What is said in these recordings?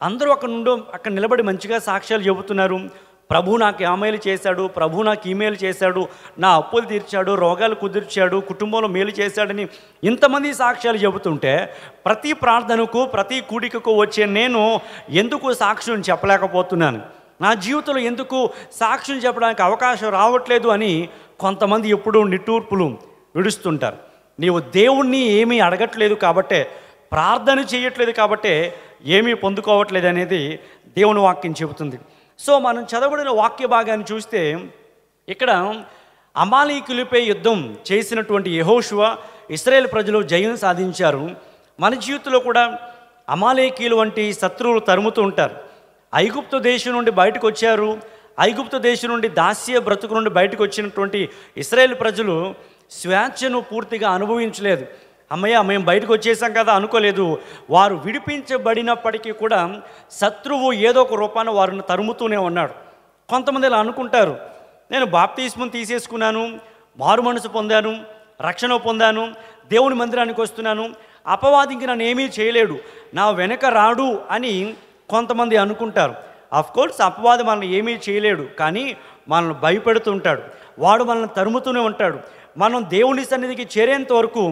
అందరూ అక్కడ నుండి అక్కడ నిలబడి మంచిగా సాక్ష్యాలు చెబుతున్నారు ప్రభు నాకు ఆమెయిల్ చేశాడు ప్రభు నాకు ఈమెయిల్ చేశాడు నా అప్పులు తీర్చాడు రోగాలు కుదిర్చాడు కుటుంబంలో మేలు చేశాడని ఇంతమంది సాక్ష్యాలు చెబుతుంటే ప్రతి ప్రార్థనకు ప్రతి కూడికకు వచ్చే నేను ఎందుకు సాక్ష్యం చెప్పలేకపోతున్నాను నా జీవితంలో ఎందుకు సాక్ష్యం చెప్పడానికి అవకాశం రావట్లేదు అని కొంతమంది ఎప్పుడూ నిట్టూర్పులు విడుస్తుంటారు నీవు దేవుణ్ణి ఏమీ అడగట్లేదు కాబట్టే ప్రార్థన చేయట్లేదు కాబట్టే ఏమీ పొందుకోవట్లేదు అనేది దేవుని వాక్యం చెబుతుంది సో మనం చదవబడిన వాక్య భాగాన్ని చూస్తే ఇక్కడ అమాలీకులపై యుద్ధం చేసినటువంటి యహోషువ ఇస్రాయేల్ ప్రజలు జయం సాధించారు మన జీవితంలో కూడా అమాలేకీలు వంటి శత్రువులు తరుముతూ ఉంటారు ఐగుప్తు దేశం నుండి బయటకు వచ్చారు ఐగుప్తు దేశం నుండి దాస్య బ్రతుకు నుండి బయటకు వచ్చినటువంటి ఇస్రాయేల్ ప్రజలు స్వేచ్ఛను పూర్తిగా అనుభవించలేదు అమ్మయ్య మేము బయటకు వచ్చేసాం కదా అనుకోలేదు వారు విడిపించబడినప్పటికీ కూడా శత్రువు ఏదో ఒక రూపాన వారిని తరుముతూనే ఉన్నాడు కొంతమంది ఇలా అనుకుంటారు నేను బాప్తిస్మం తీసేసుకున్నాను మారు మనసు పొందాను రక్షణ పొందాను దేవుని మందిరానికి వస్తున్నాను అపవాదికి నన్ను ఏమీ చేయలేడు నా వెనక రాడు అని కొంతమంది అనుకుంటారు అఫ్ కోర్స్ అపవాది మనల్ని ఏమీ చేయలేడు కానీ మనల్ని భయపెడుతుంటాడు వాడు మనల్ని తరుముతూనే ఉంటాడు మనం దేవుని సన్నిధికి చేరేంత వరకు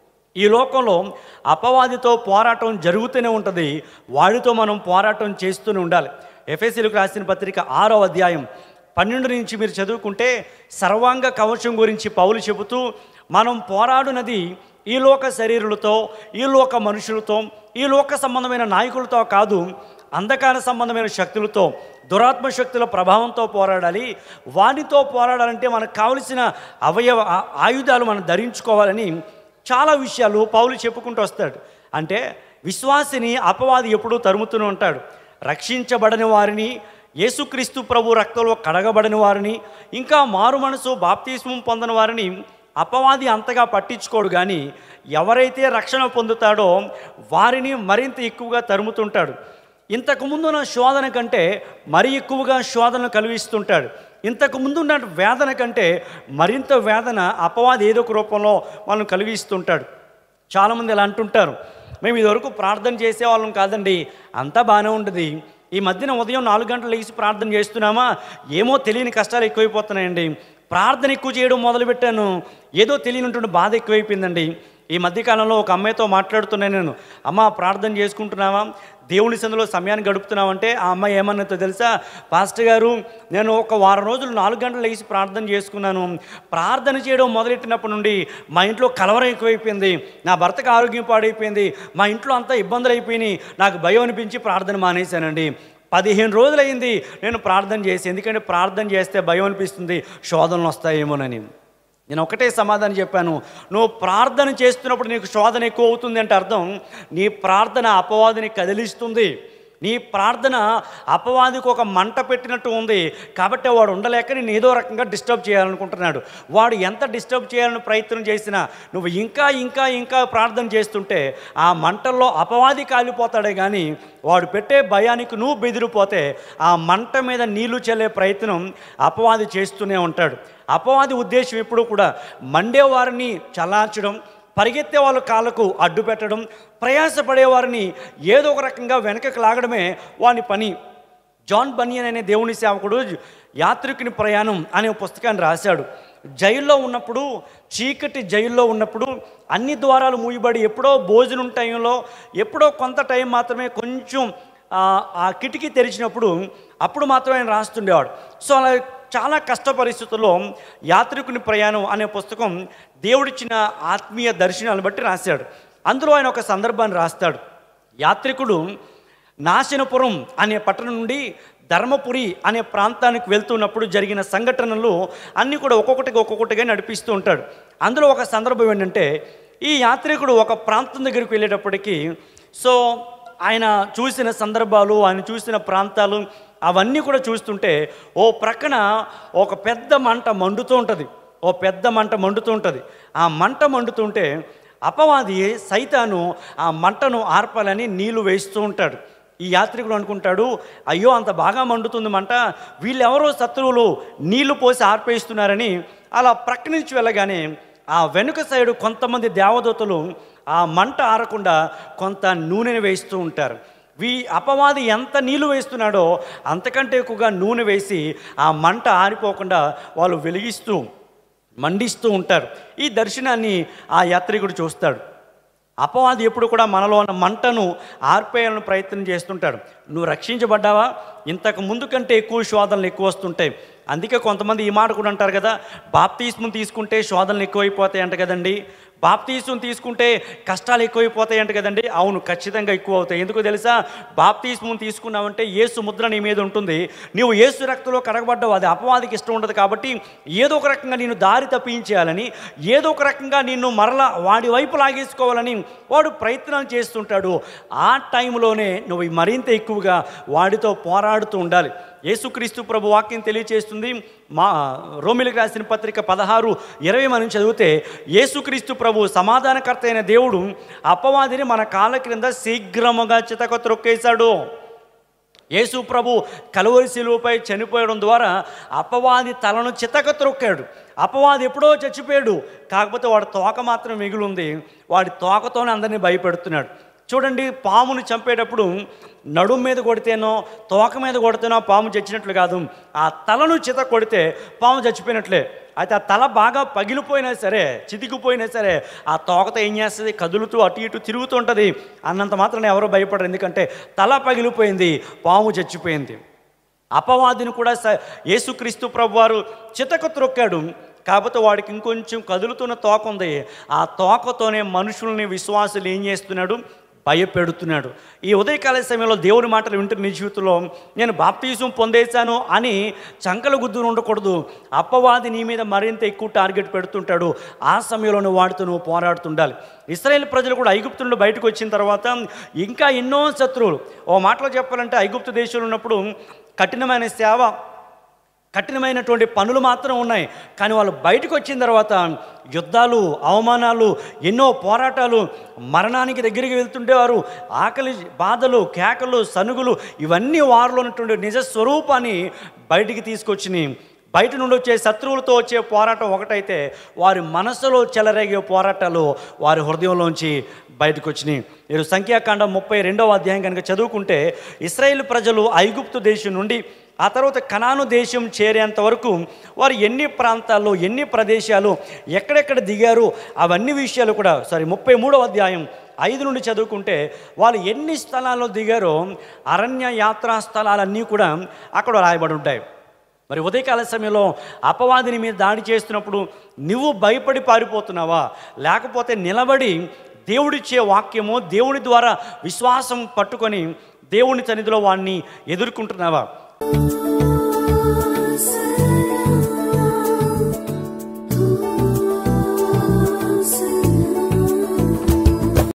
ఈ లోకంలో అపవాదితో పోరాటం జరుగుతూనే ఉంటుంది వాడితో మనం పోరాటం చేస్తూనే ఉండాలి ఎఫ్ఎస్సీలకు రాసిన పత్రిక ఆరో అధ్యాయం పన్నెండు నుంచి మీరు చదువుకుంటే సర్వాంగ కవచం గురించి పౌలు చెబుతూ మనం పోరాడునది ఈ లోక శరీరులతో ఈ లోక మనుషులతో ఈ లోక సంబంధమైన నాయకులతో కాదు అంధకార సంబంధమైన శక్తులతో దురాత్మ శక్తుల ప్రభావంతో పోరాడాలి వాటితో పోరాడాలంటే మనకు కావలసిన అవయవ ఆ- ఆయుధాలు మనం ధరించుకోవాలని చాలా విషయాలు పౌలు చెప్పుకుంటూ వస్తాడు అంటే విశ్వాసిని అపవాది ఎప్పుడూ తరుముతూనే ఉంటాడు రక్షించబడని వారిని యేసుక్రీస్తు ప్రభు రక్తంలో కడగబడిన వారిని ఇంకా మారు మనసు బాప్తిస్మం పొందిన వారిని అపవాది అంతగా పట్టించుకోడు కానీ ఎవరైతే రక్షణ పొందుతాడో వారిని మరింత ఎక్కువగా తరుముతుంటాడు ఇంతకు ముందున్న శోధన కంటే మరి ఎక్కువగా శోధన కలిగిస్తుంటాడు ఇంతకు ముందు ఉన్న వేదన కంటే మరింత వేదన అపవాది ఏదో ఒక రూపంలో మనం కలిగిస్తుంటాడు చాలామంది ఇలా అంటుంటారు మేము ఇదివరకు ప్రార్థన చేసేవాళ్ళం కాదండి అంతా బాగానే ఉంటుంది ఈ మధ్యన ఉదయం నాలుగు గంటలు లేచి ప్రార్థన చేస్తున్నామా ఏమో తెలియని కష్టాలు ఎక్కువైపోతున్నాయండి ప్రార్థన ఎక్కువ చేయడం మొదలుపెట్టాను ఏదో తెలియనటువంటి బాధ ఎక్కువైపోయిందండి ఈ మధ్యకాలంలో ఒక అమ్మాయితో మాట్లాడుతున్నాను నేను అమ్మ ప్రార్థన చేసుకుంటున్నావా దేవుని సందులో సమయాన్ని గడుపుతున్నావంటే ఆ అమ్మాయి ఏమన్నదో తెలుసా పాస్టర్ గారు నేను ఒక వారం రోజులు నాలుగు గంటలు లేచి ప్రార్థన చేసుకున్నాను ప్రార్థన చేయడం మొదలెట్టినప్పటి నుండి మా ఇంట్లో కలవరం ఎక్కువైపోయింది నా భర్తకు ఆరోగ్యం పాడైపోయింది మా ఇంట్లో అంతా ఇబ్బందులు అయిపోయినాయి నాకు భయం అనిపించి ప్రార్థన మానేశానండి పదిహేను రోజులైంది నేను ప్రార్థన చేసి ఎందుకంటే ప్రార్థన చేస్తే భయం అనిపిస్తుంది శోధనలు వస్తాయేమోనని నేను ఒకటే సమాధానం చెప్పాను నువ్వు ప్రార్థన చేస్తున్నప్పుడు నీకు శోధన ఎక్కువ అవుతుంది అంటే అర్థం నీ ప్రార్థన అపవాదిని కదిలిస్తుంది నీ ప్రార్థన అపవాదికి ఒక మంట పెట్టినట్టు ఉంది కాబట్టి వాడు ఉండలేక నేను ఏదో రకంగా డిస్టర్బ్ చేయాలనుకుంటున్నాడు వాడు ఎంత డిస్టర్బ్ చేయాలని ప్రయత్నం చేసినా నువ్వు ఇంకా ఇంకా ఇంకా ప్రార్థన చేస్తుంటే ఆ మంటల్లో అపవాది కాలిపోతాడే కానీ వాడు పెట్టే భయానికి నువ్వు బెదిరిపోతే ఆ మంట మీద నీళ్లు చల్లే ప్రయత్నం అపవాది చేస్తూనే ఉంటాడు అపవాది ఉద్దేశం ఎప్పుడూ కూడా మండే వారిని చల్లార్చడం పరిగెత్తే వాళ్ళ కాళ్ళకు అడ్డు పెట్టడం ప్రయాసపడేవారిని ఏదో ఒక రకంగా వెనకకు లాగడమే వాని పని జాన్ బనియన్ అనే దేవుని సేవకుడు యాత్రికుని ప్రయాణం అనే పుస్తకాన్ని రాశాడు జైల్లో ఉన్నప్పుడు చీకటి జైల్లో ఉన్నప్పుడు అన్ని ద్వారాలు మూయబడి ఎప్పుడో భోజనం టైంలో ఎప్పుడో కొంత టైం మాత్రమే కొంచెం ఆ, ఆ కిటికీ తెరిచినప్పుడు అప్పుడు మాత్రమే ఆయన రాస్తుండేవాడు సో అలా చాలా కష్ట పరిస్థితుల్లో యాత్రికుని ప్రయాణం అనే పుస్తకం దేవుడిచ్చిన ఆత్మీయ దర్శనాలను బట్టి రాశాడు అందులో ఆయన ఒక సందర్భాన్ని రాస్తాడు యాత్రికుడు నాశనపురం అనే పట్టణం నుండి ధర్మపురి అనే ప్రాంతానికి వెళ్తున్నప్పుడు జరిగిన సంఘటనలు అన్నీ కూడా ఒక్కొక్కటిగా ఒక్కొక్కటిగా నడిపిస్తూ ఉంటాడు అందులో ఒక సందర్భం ఏంటంటే ఈ యాత్రికుడు ఒక ప్రాంతం దగ్గరికి వెళ్ళేటప్పటికి సో ఆయన చూసిన సందర్భాలు ఆయన చూసిన ప్రాంతాలు అవన్నీ కూడా చూస్తుంటే ఓ ప్రక్కన ఒక పెద్ద మంట మండుతూ ఉంటుంది ఓ పెద్ద మంట మండుతూ ఉంటుంది ఆ మంట మండుతుంటే అపవాది సైతాను ఆ మంటను ఆర్పాలని నీళ్లు వేస్తూ ఉంటాడు ఈ యాత్రికుడు అనుకుంటాడు అయ్యో అంత బాగా మండుతుంది మంట వీళ్ళెవరో శత్రువులు నీళ్లు పోసి ఆర్పేస్తున్నారని అలా ప్రక్క నుంచి వెళ్ళగానే ఆ వెనుక సైడు కొంతమంది దేవదూతలు ఆ మంట ఆరకుండా కొంత నూనెని వేస్తూ ఉంటారు వీ అపవాది ఎంత నీళ్లు వేస్తున్నాడో అంతకంటే ఎక్కువగా నూనె వేసి ఆ మంట ఆరిపోకుండా వాళ్ళు వెలిగిస్తూ మండిస్తూ ఉంటారు ఈ దర్శనాన్ని ఆ యాత్రికుడు చూస్తాడు అపవాది ఎప్పుడు కూడా మనలో ఉన్న మంటను ఆర్పేయాలని ప్రయత్నం చేస్తుంటాడు నువ్వు రక్షించబడ్డావా ఇంతకు ముందు కంటే ఎక్కువ శోధనలు ఎక్కువ వస్తుంటాయి అందుకే కొంతమంది ఈ మాట కూడా అంటారు కదా బాప్తీస్మం తీసుకుంటే శోధనలు ఎక్కువైపోతాయి అంట కదండి బాప్తీసం తీసుకుంటే కష్టాలు ఎక్కువైపోతాయి అంట కదండి అవును ఖచ్చితంగా ఎక్కువ అవుతాయి ఎందుకు తెలుసా బాప్తీస్మం తీసుకున్నావంటే ఏసు ముద్ర నీ మీద ఉంటుంది నీవు ఏసు రక్తంలో కడగబడ్డావు అది అపవాదికి ఇష్టం ఉండదు కాబట్టి ఏదో ఒక రకంగా నేను దారి తప్పించేయాలని ఏదో ఒక రకంగా నిన్ను మరలా వాడి వైపు లాగేసుకోవాలని వాడు ప్రయత్నాలు చేస్తుంటాడు ఆ టైంలోనే నువ్వు మరింత ఎక్కువగా వాడితో పోరాడుతూ ఉండాలి యేసుక్రీస్తు ప్రభు వాక్యం తెలియచేస్తుంది మా రోమిలకు రాసిన పత్రిక పదహారు ఇరవై మనం చదివితే యేసుక్రీస్తు ప్రభు సమాధానకర్త అయిన దేవుడు అపవాదిని మన కాళ్ళ క్రింద శీఘ్రముగా చితక త్రొక్కేశాడు యేసు ప్రభు కలువరి శిలువపై చనిపోయడం ద్వారా అపవాది తలను చితక త్రొక్కాడు అపవాది ఎప్పుడో చచ్చిపోయాడు కాకపోతే వాడి తోక మాత్రం మిగిలింది వాడి తోకతోనే అందరినీ భయపెడుతున్నాడు చూడండి పాముని చంపేటప్పుడు నడుం మీద కొడితేనో తోక మీద కొడితేనో పాము చచ్చినట్లు కాదు ఆ తలను చిత కొడితే పాము చచ్చిపోయినట్లే అయితే ఆ తల బాగా పగిలిపోయినా సరే చితికిపోయినా సరే ఆ తోకతో ఏం చేస్తుంది కదులుతూ అటు ఇటు తిరుగుతూ ఉంటుంది అన్నంత మాత్రం ఎవరో భయపడరు ఎందుకంటే తల పగిలిపోయింది పాము చచ్చిపోయింది అపవాదిని కూడా స యేసుక్రీస్తు ప్రభు వారు చితక త్రొక్కాడు కాకపోతే వాడికి ఇంకొంచెం కదులుతున్న తోక ఉంది ఆ తోకతోనే మనుషుల్ని విశ్వాసులు ఏం చేస్తున్నాడు భయపెడుతున్నాడు ఈ ఉదయకాల సమయంలో దేవుని మాటలు వింటున్న నీ జీవితంలో నేను బాప్తీసం పొందేశాను అని చంకల గుద్దును ఉండకూడదు అప్పవాది నీ మీద మరింత ఎక్కువ టార్గెట్ పెడుతుంటాడు ఆ సమయంలో నువ్వు వాడితో నువ్వు పోరాడుతుండాలి ఇస్రాయేల్ ప్రజలు కూడా ఐగుప్తు నుండి బయటకు వచ్చిన తర్వాత ఇంకా ఎన్నో శత్రువులు ఓ మాటలో చెప్పాలంటే ఐగుప్తు దేశంలో ఉన్నప్పుడు కఠినమైన సేవ కఠినమైనటువంటి పనులు మాత్రం ఉన్నాయి కానీ వాళ్ళు బయటకు వచ్చిన తర్వాత యుద్ధాలు అవమానాలు ఎన్నో పోరాటాలు మరణానికి దగ్గరికి వెళ్తుండేవారు ఆకలి బాధలు కేకలు సనుగులు ఇవన్నీ వారిలో ఉన్నటువంటి నిజ స్వరూపాన్ని బయటికి తీసుకొచ్చినాయి బయట నుండి వచ్చే శత్రువులతో వచ్చే పోరాటం ఒకటైతే వారి మనసులో చెలరేగే పోరాటాలు వారి హృదయంలోంచి బయటకు వచ్చినాయి మీరు సంఖ్యాకాండం ముప్పై రెండవ అధ్యాయం కనుక చదువుకుంటే ఇస్రాయేల్ ప్రజలు ఐగుప్తు దేశం నుండి ఆ తర్వాత కనాను దేశం చేరేంత వరకు వారు ఎన్ని ప్రాంతాల్లో ఎన్ని ప్రదేశాలు ఎక్కడెక్కడ దిగారు అవన్నీ విషయాలు కూడా సారీ ముప్పై మూడవ అధ్యాయం ఐదు నుండి చదువుకుంటే వాళ్ళు ఎన్ని స్థలాల్లో దిగారో అరణ్య యాత్రా స్థలాలన్నీ కూడా అక్కడ రాయబడి ఉంటాయి మరి ఉదయకాల సమయంలో అపవాదిని మీద దాడి చేస్తున్నప్పుడు నువ్వు భయపడి పారిపోతున్నావా లేకపోతే నిలబడి దేవుడిచ్చే వాక్యము దేవుని ద్వారా విశ్వాసం పట్టుకొని దేవుని సన్నిధిలో వాడిని ఎదుర్కొంటున్నావా Say